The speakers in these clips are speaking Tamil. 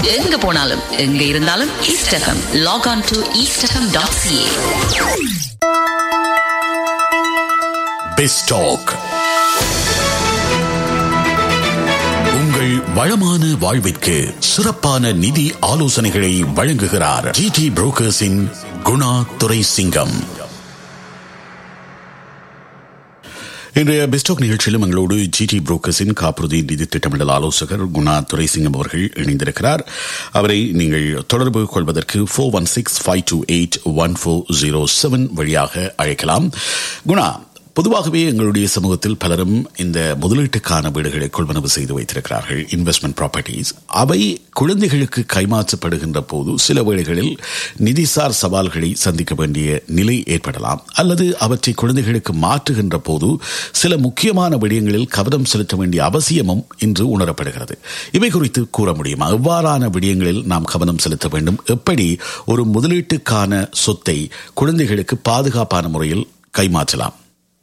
எங்க போனாலும் எங்க இருந்தாலும் east FM log on to east FM dot CA பெஸ்டாக் உங்கள் வளமான வாழ்விற்கு சிறப்பான நிதி ஆலோசனைகளை வழங்குகிறார் ஜிடி புரோக்கர்ஸின் குணா துரை சிங்கம் இன்றைய பெஸ்டாக் நிகழ்ச்சியிலும் எங்களோடு ஜிடி புரோக்கர்ஸின் காப்புறுதி நிதி திட்டமிடல் ஆலோசகர் குணா துரைசிங்கம் அவர்கள் இணைந்திருக்கிறார் அவரை நீங்கள் தொடர்பு கொள்வதற்கு four one six five two eight one four zero seven வழியாக அழைக்கலாம் குணா பொதுவாகவே எங்களுடைய சமூகத்தில் பலரும் இந்த முதலீட்டுக்கான வீடுகளை கொள்வனவு செய்து வைத்திருக்கிறார்கள் இன்வெஸ்ட்மெண்ட் ப்ராப்பர்ட்டிஸ் அவை குழந்தைகளுக்கு கைமாற்றப்படுகின்ற போது சில வேளைகளில் நிதிசார் சவால்களை சந்திக்க வேண்டிய நிலை ஏற்படலாம் அல்லது அவற்றை குழந்தைகளுக்கு மாற்றுகின்ற போது சில முக்கியமான விடயங்களில் கவனம் செலுத்த வேண்டிய அவசியமும் இன்று உணரப்படுகிறது இவை குறித்து கூற முடியுமா எவ்வாறான விடயங்களில் நாம் கவனம் செலுத்த வேண்டும் எப்படி ஒரு முதலீட்டுக்கான சொத்தை குழந்தைகளுக்கு பாதுகாப்பான முறையில் கைமாற்றலாம்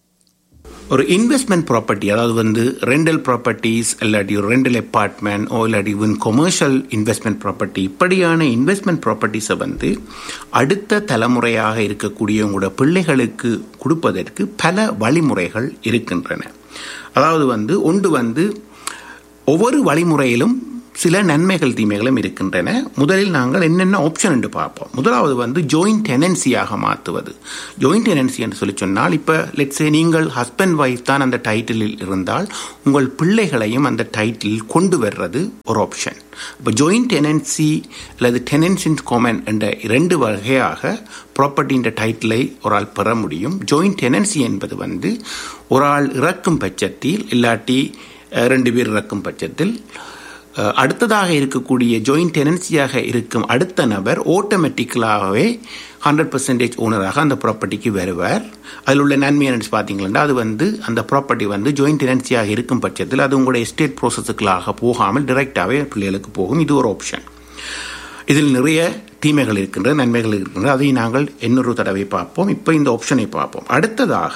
ஒரு இன்வெஸ்ட்மெண்ட் ப்ராப்பர்ட்டி அதாவது வந்து ரெண்டல் ப்ராப்பர்ட்டிஸ் இல்லாட்டி ஒரு ரெண்டல் அப்பார்ட்மெண்ட் ஓ இல்லாட்டி இவன் கொமர்ஷியல் இன்வெஸ்ட்மெண்ட் ப்ராப்பர்ட்டி இப்படியான இன்வெஸ்ட்மெண்ட் ப்ராப்பர்ட்டிஸை வந்து அடுத்த தலைமுறையாக இருக்கக்கூடிய உங்களோட பிள்ளைகளுக்கு கொடுப்பதற்கு பல வழிமுறைகள் இருக்கின்றன அதாவது வந்து ஒன்று வந்து ஒவ்வொரு வழிமுறையிலும் சில நன்மைகள் தீமைகளும் இருக்கின்றன முதலில் நாங்கள் என்னென்ன ஆப்ஷன் என்று பார்ப்போம் முதலாவது வந்து ஜாயிண்ட் டெனன்சியாக மாற்றுவது ஜாயிண்ட் டெனன்சி என்று சொல்லி சொன்னால் இப்போ லெட்ஸே நீங்கள் ஹஸ்பண்ட் ஒய்ஃப் தான் அந்த டைட்டிலில் இருந்தால் உங்கள் பிள்ளைகளையும் அந்த டைட்டிலில் கொண்டு வர்றது ஒரு ஆப்ஷன் இப்போ ஜாயிண்ட் டெனன்சி அல்லது டெனன்ஸ் இன் காமன் என்ற இரண்டு வகையாக ப்ராப்பர்ட்டின்ற டைட்டிலை ஒரு ஆள் பெற முடியும் ஜாயிண்ட் டெனன்சி என்பது வந்து ஒரு ஆள் இறக்கும் பட்சத்தில் இல்லாட்டி ரெண்டு பேர் இறக்கும் பட்சத்தில் அடுத்ததாக இருக்கக்கூடிய ஜாயிண்ட் டெனன்சியாக இருக்கும் அடுத்த நபர் ஆட்டோமேட்டிக்கலாகவே ஹண்ட்ரட் பர்சன்டேஜ் ஓனராக அந்த ப்ராப்பர்ட்டிக்கு வருவார் அதில் உள்ள நன்மை என்னன்னு பார்த்தீங்கன்னா அது வந்து அந்த ப்ராப்பர்ட்டி வந்து ஜாயிண்ட் டெனன்சியாக இருக்கும் பட்சத்தில் அது உங்களுடைய எஸ்டேட் ப்ரோசஸுக்களாக போகாமல் டிரெக்டாகவே பிள்ளைகளுக்கு போகும் இது ஒரு ஆப்ஷன் இதில் நிறைய தீமைகள் இருக்கின்றன நன்மைகள் இருக்கின்றன அதை நாங்கள் இன்னொரு தடவை பார்ப்போம் இப்போ இந்த ஆப்ஷனை பார்ப்போம் அடுத்ததாக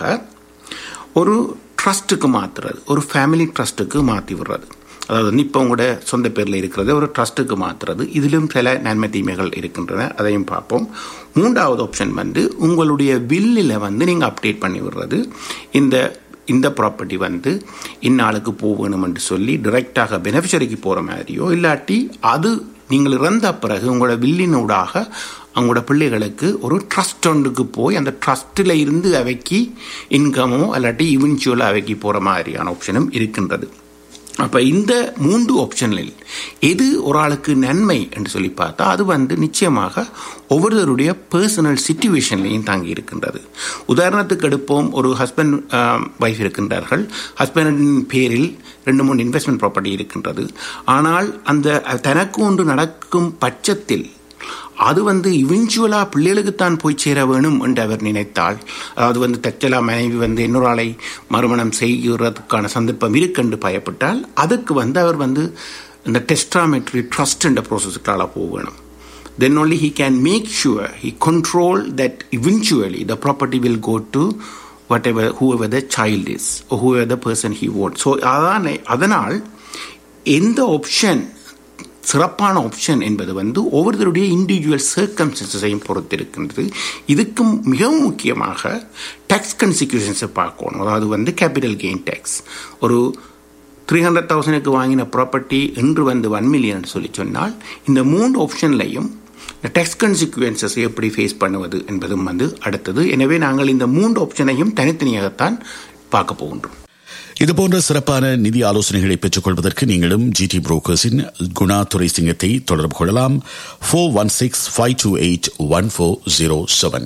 ஒரு ட்ரஸ்ட்டுக்கு மாற்றுறது ஒரு ஃபேமிலி ட்ரஸ்ட்டுக்கு மாற்றி விடுறது அதாவது வந்து இப்போ உங்களோட சொந்த பேரில் இருக்கிறது ஒரு ட்ரஸ்ட்டுக்கு மாற்றுறது இதிலும் சில நன்மை தீமைகள் இருக்கின்றன அதையும் பார்ப்போம் மூன்றாவது ஆப்ஷன் வந்து உங்களுடைய பில்லில் வந்து நீங்கள் அப்டேட் பண்ணி விடுறது இந்த இந்த ப்ராப்பர்ட்டி வந்து இந்நாளுக்கு போகணும் என்று சொல்லி டிரெக்டாக பெனிஃபிஷரிக்கு போகிற மாதிரியோ இல்லாட்டி அது நீங்கள் இறந்த பிறகு உங்களோட வில்லினூடாக அவங்களோட பிள்ளைகளுக்கு ஒரு ட்ரஸ்ட் ஒன்றுக்கு போய் அந்த ட்ரஸ்ட்டில் இருந்து அவைக்கு இன்கமோ இல்லாட்டி இவென்ச்சுவலாக அவைக்கு போகிற மாதிரியான ஆப்ஷனும் இருக்கின்றது அப்போ இந்த மூன்று ஆப்ஷனில் எது ஒரு ஆளுக்கு நன்மை என்று சொல்லி பார்த்தா அது வந்து நிச்சயமாக ஒவ்வொருவருடைய பர்சனல் சுச்சுவேஷன்லையும் தாங்கி இருக்கின்றது உதாரணத்துக்கு எடுப்போம் ஒரு ஹஸ்பண்ட் ஒய்ஃப் இருக்கின்றார்கள் ஹஸ்பண்டின் பேரில் ரெண்டு மூணு இன்வெஸ்ட்மெண்ட் ப்ராப்பர்ட்டி இருக்கின்றது ஆனால் அந்த தனக்கு ஒன்று நடக்கும் பட்சத்தில் அது வந்து இவென்ச்சுவலாக பிள்ளைகளுக்கு தான் போய் சேர வேணும் என்று அவர் நினைத்தால் அதாவது வந்து தச்சலா மனைவி வந்து இன்னொரு ஆளை மறுமணம் செய்கிறதுக்கான சந்தர்ப்பம் இருக்குன்னு பயப்பட்டால் அதுக்கு வந்து அவர் வந்து இந்த டெஸ்ட்ராமெட்ரி ட்ரஸ்ட் என்ற ப்ரோசஸுக்கால போக வேணும் then only he can make sure he control that eventually the property will go to whatever whoever the child is or whoever the person he wants so அதான அதனால் எந்த ஆப்ஷன் சிறப்பான ஆப்ஷன் என்பது வந்து ஒவ்வொருத்தருடைய இண்டிவிஜுவல் சர்க்கம்ஸ்டன்சஸையும் பொறுத்து இருக்கின்றது இதுக்கும் மிகவும் முக்கியமாக டேக்ஸ் கன்சிக்யூஷன்ஸை பார்க்கணும் அதாவது வந்து கேபிட்டல் கெயின் டேக்ஸ் ஒரு த்ரீ ஹண்ட்ரட் தௌசண்ட்க்கு வாங்கின ப்ராப்பர்ட்டி என்று வந்து ஒன் மில்லியன் சொல்லி சொன்னால் இந்த மூன்று ஆப்ஷன்லையும் இந்த டெக்ஸ் கன்சிக்வன்சஸ் எப்படி ஃபேஸ் பண்ணுவது என்பதும் வந்து அடுத்தது எனவே நாங்கள் இந்த மூன்று ஆப்ஷனையும் தனித்தனியாகத்தான் பார்க்க போகின்றோம் இது போன்ற சிறப்பான நிதி ஆலோசனைகளை பெற்றுக் கொள்வதற்கு நீங்களும் ஜிடி புரோக்கர்ஸின் குணா துரை சிங்கத்தை தொடர்பு கொள்ளலாம் four one six five two eight one four zero seven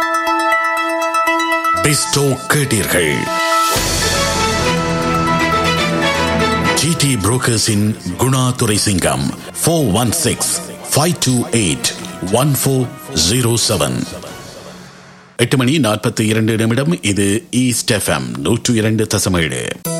பெஸ்டோ கேட்டீர்கள் ஜிடி புரோக்கர்ஸின் Guna Durai Singam four one six five two eight one four zero seven எட்டு மணி நாற்பத்தி இரண்டு நிமிடம் இது ஈஸ்ட் எஃப்எம் நூற்று இரண்டு தசமேழு